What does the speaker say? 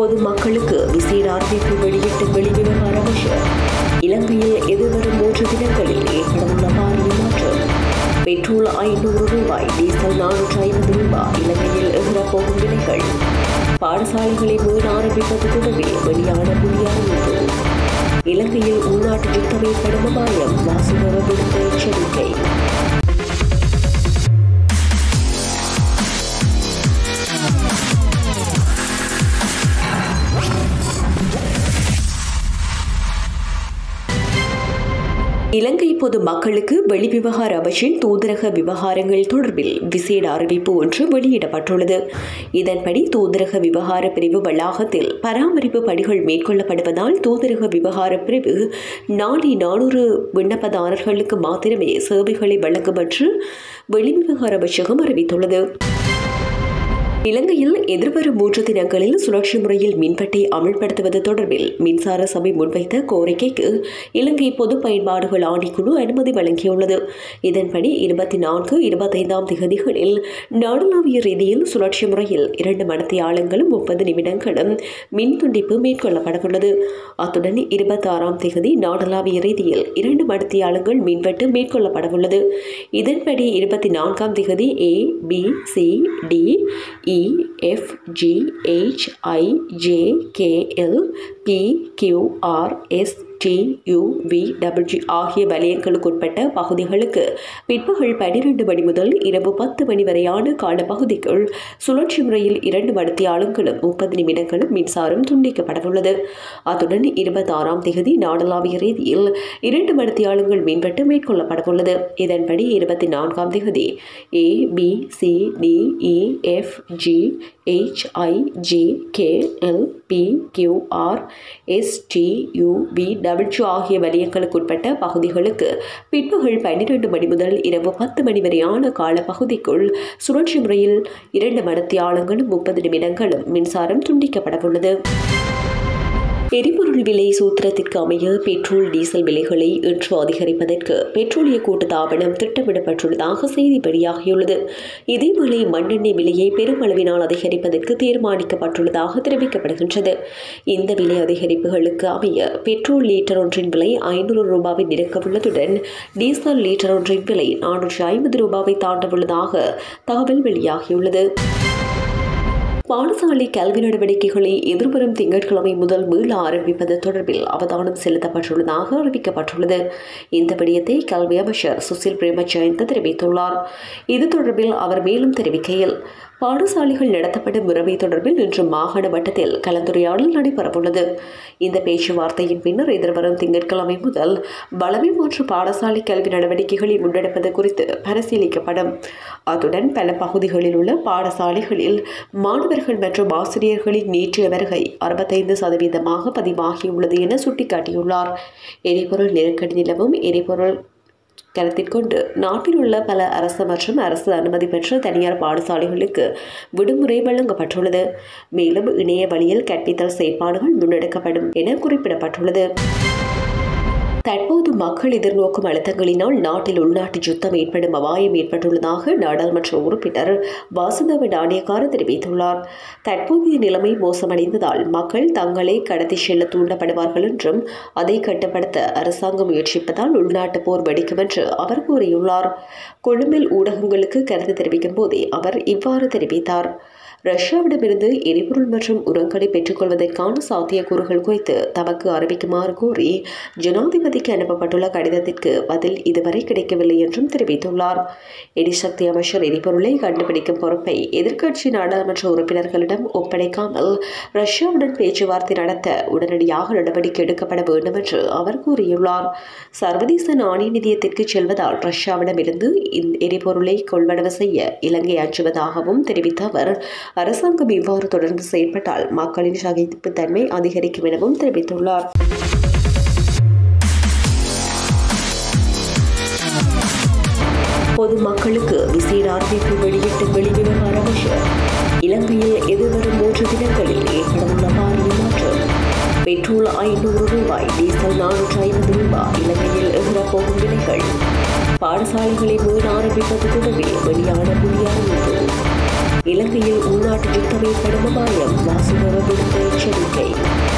பொதுமக்களுக்கு விசேட அறிவிப்பு வெளியிட்டு வெளிவிவகார அமைச்சர் இலங்கையில் எதிர்வரும் மூன்று தினங்களில் ஏற்படவுள்ள பாரிய மாற்றம் பெட்ரோல் ஐநூறு ரூபாய் டீசல் நானூற்று ஐம்பது ரூபாய் இலங்கையில் எதிரப்போகும் விலைகள் பாடசாலைகளை மீள் ஆரம்பிப்பது தொடர்பில் வெளியான புதிய அறிவிப்பு இலங்கையில் உள்நாட்டு யுத்தம் ஏற்படும் அபாயம் வாசுதவ விடுத்த எச்சரிக்கை இலங்கை பொது மக்களுக்கு வெளிவிவகார அமைச்சின் தூதரக விவகாரங்கள் தொடர்பில் விசேட அறிவிப்பு ஒன்று வெளியிடப்பட்டுள்ளது இதன்படி தூதரக விவகார பிரிவு வளாகத்தில் பராமரிப்பு பணிகள் மேற்கொள்ளப்படுவதால் தூதரக விவகார பிரிவு நாளை நானூறு விண்ணப்பதாரர்களுக்கு மாத்திரமே சேவைகளை வழங்கும் என்று வெளிவிவகார அமைச்சகம் அறிவித்துள்ளது இலங்கையில் எதிர்வரும் மூன்று தினங்களில் சுழற்சி முறையில் மின்வெட்டை அமல்படுத்துவது தொடர்பில் மின்சார சபை முன்வைத்த கோரிக்கைக்கு இலங்கை பொது பயன்பாடுகள் ஆணைக்குழு அனுமதி வழங்கியுள்ளது இதன்படி இருபத்தி நான்கு இருபத்தைந்தாம் திகதிகளில் நாடளாவிய ரீதியில் சுழற்சி முறையில் இரண்டு மணத்தியாளங்களும் முப்பது நிமிடங்களும் மின் துண்டிப்பு மேற்கொள்ளப்படவுள்ளது அத்துடன் இருபத்தாறாம் திகதி நாடளாவிய ரீதியில் இரண்டு மணத்தியாளங்கள் மின்வெட்டு மேற்கொள்ளப்படவுள்ளது இதன்படி இருபத்தி நான்காம் திகதி A B C D E F G H I J K L P Q R S T U V W ஆகிய வலயங்களுக்குட்பட்ட பகுதிகளுக்கு பிற்பகல் பனிரெண்டு மணி முதல் இரவு பத்து மணி வரையான காலப்பகுதிக்குள் சுழற்சி முறையில் இரண்டு மணித்தியாலங்களும் முப்பது நிமிடங்களும் மின்சாரம் துண்டிக்கப்படவுள்ளது அத்துடன் இருபத்தாறாம் திகதி நாடளாவிய ரீதியில் இரண்டு மணித்தியாலங்கள் மின்வெட்டு மேற்கொள்ளப்படவுள்ளது இதன்படி இருபத்தி நான்காம் திகதி A B C D E F G H I J K L P Q R S T U V W ஆகிய வலயங்களுக்குட்பட்ட பகுதிகளுக்கு பிற்பகல் பன்னிரண்டு மணி முதல் இரவு பத்து மணி வரையான காலப்பகுதிக்குள் சுழற்சி முறையில் இரண்டு மணத்தியாலங்களும் முப்பது நிமிடங்களும் மின்சாரம் துண்டிக்கப்படவுள்ளது எரிபொருள் விலை சூத்திரத்திற்கு அமைய பெட்ரோல் டீசல் விலைகளை இன்று அதிகரிப்பதற்கு பெட்ரோலிய கூட்டுத்தாபனம் திட்டமிடப்பட்டுள்ளதாக செய்தி வெளியாகியுள்ளது இதேவேளை மண்ணெண்ணெய் விலையை பெருமளவினால் அதிகரிப்பதற்கு தீர்மானிக்கப்பட்டுள்ளதாக தெரிவிக்கப்படுகின்றது இந்த விலை அதிகரிப்புகளுக்கு அமைய பெட்ரோல் லீட்டர் ஒன்றின் விலை ஐநூறு ரூபாவை நெருக்கவுள்ளதுடன் டீசல் லீட்டர் ஒன்றின் விலை நானூற்று ஐம்பது ரூபாவை தாண்டவுள்ளதாக தகவல் வெளியாகியுள்ளது பாடசாலை கல்வி நடவடிக்கைகளை எதிர்வரும் திங்கட்கிழமை முதல் மீள ஆரம்பிப்பது தொடர்பில் அவதானம் செலுத்தப்பட்டுள்ளதாக அறிவிக்கப்பட்டுள்ளது இந்த விடயத்தை கல்வி அமைச்சர் சுசில் பிரேமஜயந்த தெரிவித்துள்ளார் இது தொடர்பில் அவர் மேலும் தெரிவிக்கையில் பாடசாலைகள் நடத்தப்படும் முறைமை தொடர்பில் இன்று மாகாண மட்டத்தில் கலந்துரையாடல் நடைபெறவுள்ளது இந்த பேச்சுவார்த்தையின் பின்னர் எதிர்வரும் திங்கட்கிழமை முதல் பலமை போன்ற பாடசாலை கல்வி நடவடிக்கைகளை முன்னெடுப்பது குறித்து பரிசீலிக்கப்படும் அத்துடன் பல பகுதிகளில் உள்ள பாடசாலைகளில் மாணவர்கள் மற்றும் ஆசிரியர்களின் நேற்றைய வருகை அறுபத்தைந்து சதவீதமாக பதிவாகியுள்ளது என சுட்டிக்காட்டியுள்ளார் எரிபொருள் நெருக்கடி நிலவும் எரிபொருள் கருத்தில் கொண்டு நாட்டில் உள்ள பல அரசு மற்றும் அரசு அனுமதி பெற்ற தனியார் பாடசாலைகளுக்கு விடுமுறை வழங்கப்பட்டுள்ளது மேலும் இணைய வழியில் கற்பித்தல் செயற்பாடுகள் முன்னெடுக்கப்படும் என குறிப்பிடப்பட்டுள்ளது தற்போது மக்கள் எதிர்நோக்கும் அழுத்தங்களினால் நாட்டில் உள்நாட்டு யுத்தம் ஏற்படும் அபாயம் ஏற்பட்டுள்ளதாக நாடாளுமன்ற உறுப்பினர் வாசுதேவ நாணயக்கார தெரிவித்துள்ளார் தற்போதைய நிலைமை மோசமடைந்ததால் மக்கள் தங்களை கடத்தி செல்ல தூண்டப்படுவார்கள் என்றும் அதை கட்டுப்படுத்த அரசாங்கம் முயற்சிப்பதால் உள்நாட்டு போர் வெடிக்கும் என்று அவர் கூறியுள்ளார் கொழும்பில் ஊடகங்களுக்கு கருத்து தெரிவிக்கும் போதே அவர் இவ்வாறு தெரிவித்தார் ரஷ்யாவிடமிருந்து எரிபொருள் மற்றும் உரங்களை பெற்றுக்கொள்வதற்கான சாத்தியக்கூறுகள் குறித்து தமக்கு அறிவிக்குமாறு கோரி ஜனாதிபதிக்கு அனுப்பப்பட்டுள்ள கடிதத்திற்கு பதில் இதுவரை கிடைக்கவில்லை என்றும் தெரிவித்துள்ளார் எரிசக்தி அமைச்சர் எரிபொருளை கண்டுபிடிக்கும் பொறுப்பை எதிர்க்கட்சி நாடாளுமன்ற உறுப்பினர்களிடம் ஒப்படைக்காமல் ரஷ்யாவுடன் பேச்சுவார்த்தை நடத்த உடனடியாக நடவடிக்கை எடுக்கப்பட வேண்டும் என்று அவர் கூறியுள்ளார் சர்வதேச நாணய நிதியத்திற்கு செல்வதால் ரஷ்யாவிடமிருந்து இந்த எரிபொருளை கொள்வனவு செய்ய இலங்கை அஞ்சுவதாகவும் தெரிவித்த அவர் அரசாங்கம் இவ்வாறு தொடர்ந்து செயல்பட்டால் மக்களின் சகிப்பு தன்மை அதிகரிக்கும் எனவும் தெரிவித்துள்ளார் பொதுமக்களுக்கு விசேட அறிவிப்பு வெளியிட்டு வெளிவிவகார அமைச்சர் இலங்கையில் எதிர்வரும் மூன்று தினங்களில் ஏற்படவுள்ள பாரிய மாற்றம் பெட்ரோல் ஐநூறு ரூபாய் டீசல் நானூற்று ஐம்பது ரூபாய் இலங்கையில் எதிரப்போகும் விலைகள் பாடசாலைகளை மீள் ஆரம்பிப்பது தொடர்பில் வெளியான புதிய அறிவிப்பு இலங்கையில் உள்நாட்டு யுத்தம் ஏற்படும் அபாயம் வாசுதேவ விடுத்த எச்சரிக்கை